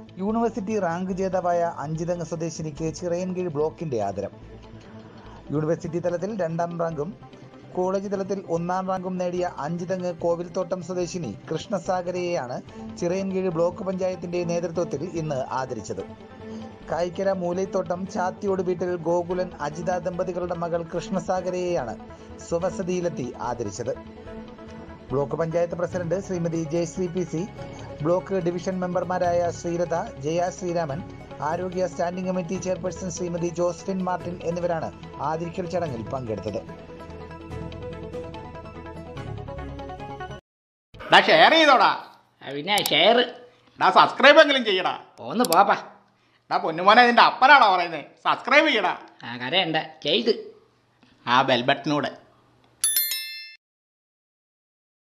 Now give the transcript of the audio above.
university rank ജേതാവായ അഞ്ചുതങ്ങ് സ്വദേശിനിക്ക് ചിറയൻകീഴ് ബ്ലോക്കിന്റെ ആദരം യൂണിവേഴ്സിറ്റി തലത്തിൽ രണ്ടാം റാങ്കും കോളേജ് തലത്തിൽ ഒന്നാം റാങ്കും നേടിയ അഞ്ചുതങ്ങ് കോവിൽത്തോട്ടം സ്വദേശിനി കൃഷ്ണസാഗരയെയാണ് ചിറയൻകീഴ് ബ്ലോക്ക് പഞ്ചായത്തിന്റെ നേതൃത്വത്തിൽ ഇന്ന് ആദരിച്ചത് കായിക്കര മൂലൈത്തോട്ടം ചാത്തിയോട് വീട്ടിൽ ഗോകുലൻ അജിത ദമ്പതികളുടെ മകൾ കൃഷ്ണസാഗരയെയാണ് സ്വവസതിയിലെത്തി ആദരിച്ചത് block panchayat president Srimathi Jayasree P C block division മെമ്പർമാരായ ശ്രീലത ജയ ശ്രീരാമൻ ആരോഗ്യ standing committee chairperson Srimathi Josephine Martin എന്നിവരാണ് ആദരിക്കൽ ചടങ്ങിൽ പങ്കെടുത്തത് ഡാ ഷെയർ ചെയ്തോടാ ആ, പിന്നെ ഷെയർ ഡാ സബ്സ്ക്രൈബ് എങ്കിലും ചെയ്യടാ ഒന്ന് പോപ്പാ ഡാ പൊന്നുമോനെ നിന്റെ അപ്പനാണോ പറയുന്നത് സബ്സ്ക്രൈബ് ചെയ്യടാ ആ കരയണ്ട ചെയ്ത് ആ ബെൽ ബട്ടനൂടെ